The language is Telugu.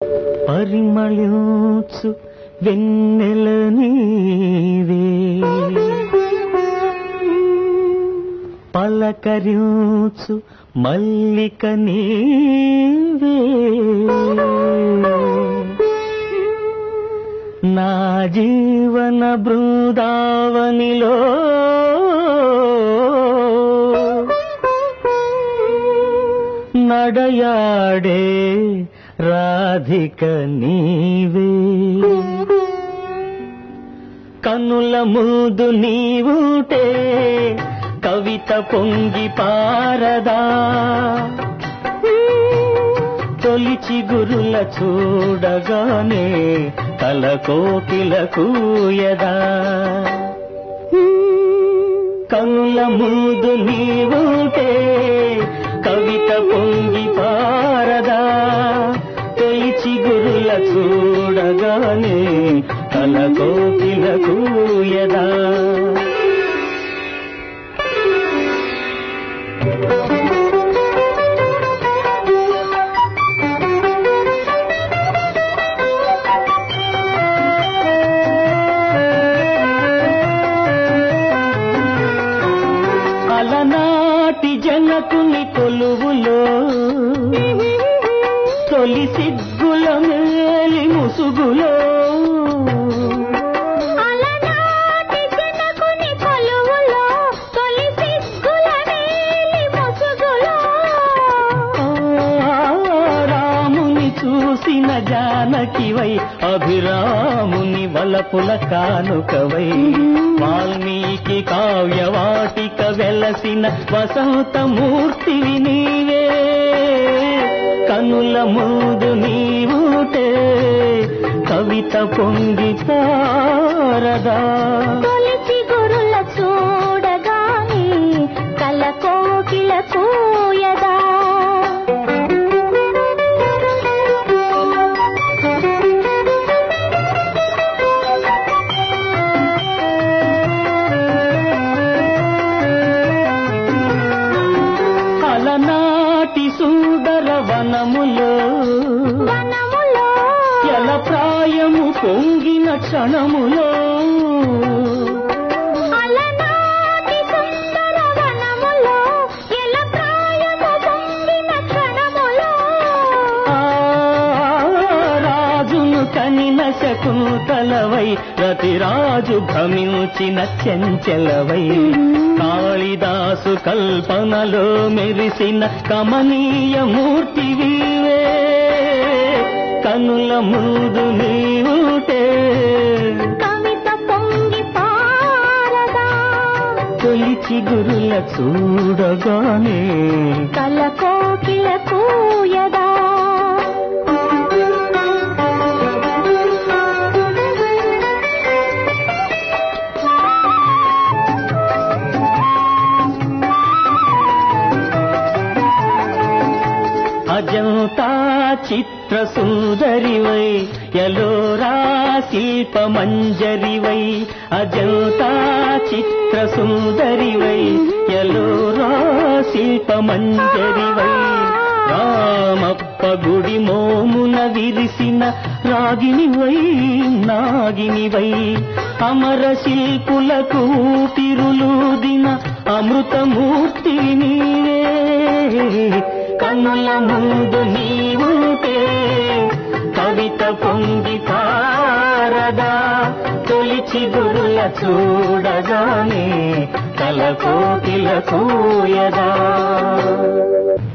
పరిమళించు వెన్నెల నీవే పలకరించు మల్లిక నీవే నా జీవన బృందావనిలో నడయాడే రాధిక నీవే కనుల ముందు నీవుటే కవిత పొంగి పారదా తొలిచి గురుల చూడగానే తల కోకిల కూయదా కనుల ముందు నీవుటే కవిత పొంగి పారదా తొలిచి గురుల చూడగానే తల కోకిల కూయదా అలనాటి జనకుని కొలువులో తొలి సిగ్గుల మేలి ముసుగులో అలనాటి జనకుని కొలువులో తొలి సిగ్గుల నీలి ముసుగులో ఆ రాముని చూసిన జానకివై అభిరాముని వలపుల కానుకవై వాల్మీకి కావ్యవాటిక వెలసిన వసంతమూర్తివి నీవే కనుల ముందు నీవుటే కవిత పొంగి తారదా తొలిచి గురుల చూడగానే కల కోకిల కూయదా అలనాటి సుందర వనములో వనములో ఎల ప్రాయము పొంగిన క్షణములో అలనాటి సుందర వనములో ఎల ప్రాయము పొంగిన క్షణములో ఆ రాజును కనిన శకుంతలవై రతిరాజు భ్రమించిన చెంచలవై కాళిదాసు కల్పనలో మెరిసిన కమనీయ మూర్తి వీవే కనుల ముందు నీవుటే కవిత పొంగి పారదా తొలిచి గురుల చూడగానే కల కోకిల కూయదా అజంతా చిత్ర సుందరివై ఎలోరా శిల్ప మంజరివై అజంతా చిత్ర సుందరివై ఎలోరా శిల్ప మంజరివై రామప్ప గుడి మోమున విరిసిన రాగినివై నాగినివై అమర శిల్పులకు తిరులూదిన అమృతమూర్తి నీవే కన్నుల ముందు నీవుంటే కవిత పొంగి పారదా తొలిచి గురుల చూడగానే తల కోకిల కూయదా